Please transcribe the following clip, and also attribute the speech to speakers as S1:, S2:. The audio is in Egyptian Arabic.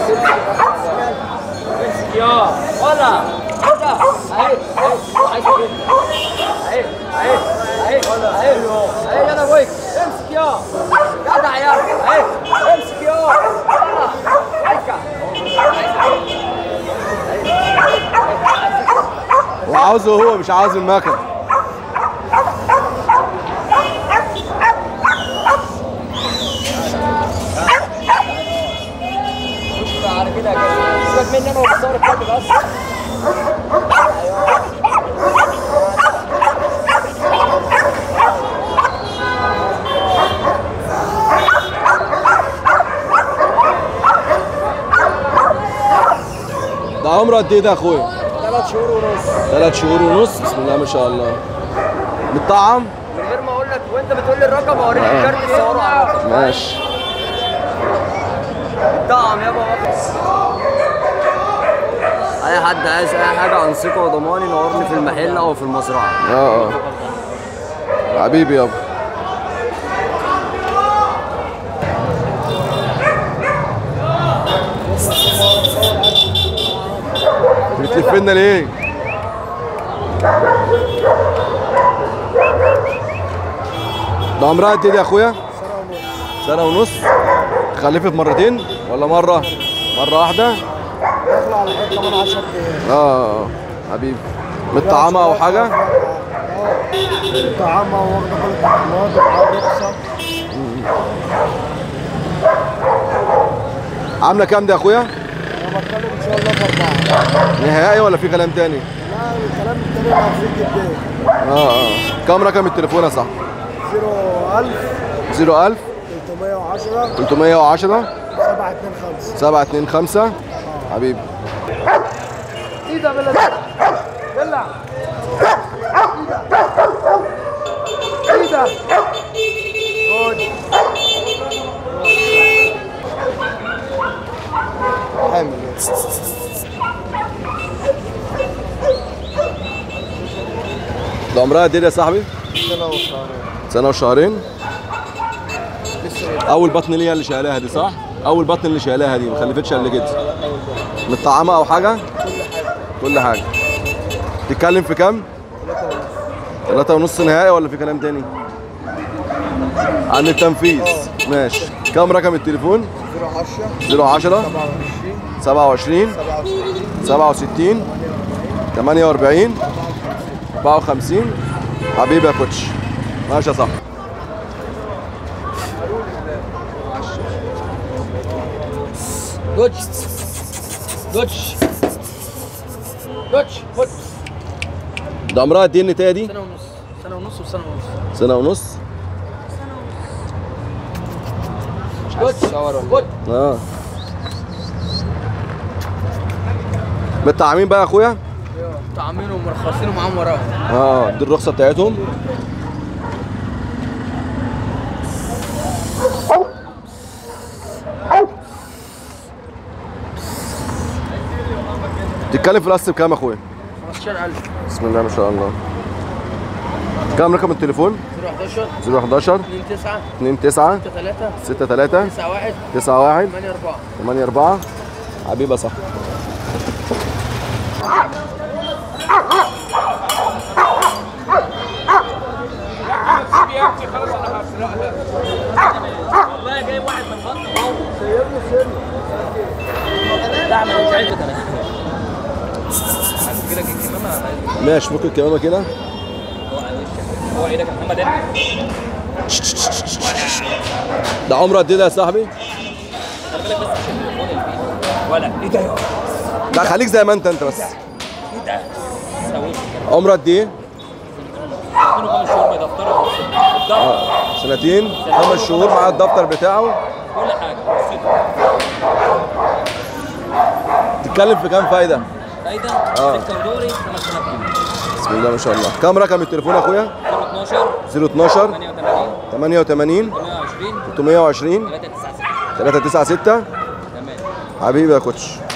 S1: يا ولا كده اهي اهي عايز كده اهي اهي اهي اهي اهي يلا ويك امسك يا جدع يا اهي امسك يا يلا هيك
S2: وعاوزه هو مش عاوز المكن
S1: خش بقى على كده يا جدع سيبك مني انا وبصور الكلب بس
S2: ده عمره قد ايه ده يا اخويا؟
S1: ثلاث شهور ونص
S2: ثلاث شهور ونص بسم الله ما شاء الله متطعم
S1: من غير ما اقول لك وانت بتقول لي الرقم اوريك الكارت تصوره على الرقم
S2: ماشي
S1: طعم يابا اي حد عايز اي حاجه عن ثقه وضمان ينورني في المحل او في المزرعه
S2: اه اه حبيبي يابا بتلف لنا ليه؟ ده عمرها قد ايه دي يا اخويا؟ سنة ونص خلفت مرتين ولا مرة؟ مرة واحدة؟
S3: داخل على حد كمان 10 دقايق
S2: اه اه حبيبي متطعمة أو حاجة؟
S3: طعامة واخدة كل التحميات ومعاها رخصة
S2: عاملة كام دي يا اخويا؟
S3: أنا بتكلم إن شاء الله في أربعة
S2: نهائي ولا في كلام تاني؟
S3: لا الكلام التاني عارفين جدا
S2: اه اه كم رقم التليفون يا صاحبي؟
S3: 01000
S2: 01000
S3: 310
S2: 310
S3: 725
S2: 725 حبيبي
S3: إيه ده بلا بلا إيه ده حامل
S2: ده عمرها قد ايه يا صاحبي؟
S3: سنة وشهرين
S2: سنة وشهرين
S3: لسه
S2: أول بطن ليها اللي شايلاها دي صح؟ أول بطن اللي شايلاها دي ما خلفتش قبل كده متطعمة أو حاجة؟ كل حاجة تتكلم في كام؟ ثلاثة ونص نهائي ولا في كلام تاني؟ عن التنفيذ ماشي كم رقم التليفون؟
S3: 010
S2: 010
S3: 27
S2: 27
S3: 67
S2: 67 48 54 حبيبي يا كوتش ماشي يا صاحبي
S1: دوتش دوتش دوتش خد
S2: ده عمرها قد ايه النتايه دي؟
S1: سنه ونص سنه ونص وسنه ونص
S2: سنة ونص
S1: دوتش خد
S2: اه متطعمين بقى يا اخويا؟
S1: طعمين ومرخصين ومعاهم وراهم
S2: اه دي الرخصة بتاعتهم تتكلم في الاصل بكام يا اخويا؟
S1: 15000
S2: بسم الله ما شاء الله كام رقم التليفون؟
S1: 011
S2: 011
S1: 29
S2: 29
S1: 3
S2: 63
S1: 91
S2: 91
S1: 8 4
S2: 84 حبيبي يا صاحبي
S1: والله جايب واحد من خط سيبني سن لا ما مش عايز انا كده كمامه
S2: ماشي ممكن كمامة كده
S1: هو ايدك يا محمد انت
S2: ده عمره قد ايه ده يا صاحبي؟
S1: خلي بالك بس عشان التليفون البيت ولا ايه ده
S2: لا خليك زي ما انت انت بس
S1: ايه ده سويت
S2: عمره قد ايه؟
S1: كانوا خمس شهور بيدفتروا الضغط
S2: سنتين خمس شهور مع الدفتر بتاعه
S1: كل حاجه
S2: تتكلم في كام فايدة؟
S1: فايده
S2: اه.
S1: سكه ودوري 5000 جنيه
S2: بسم الله ما شاء الله كام رقم التليفون يا اخويا؟
S1: 012
S2: 012
S1: 88
S2: 88
S1: 120
S2: 320
S1: 396
S2: 396
S1: تمام
S2: حبيبي يا كوتش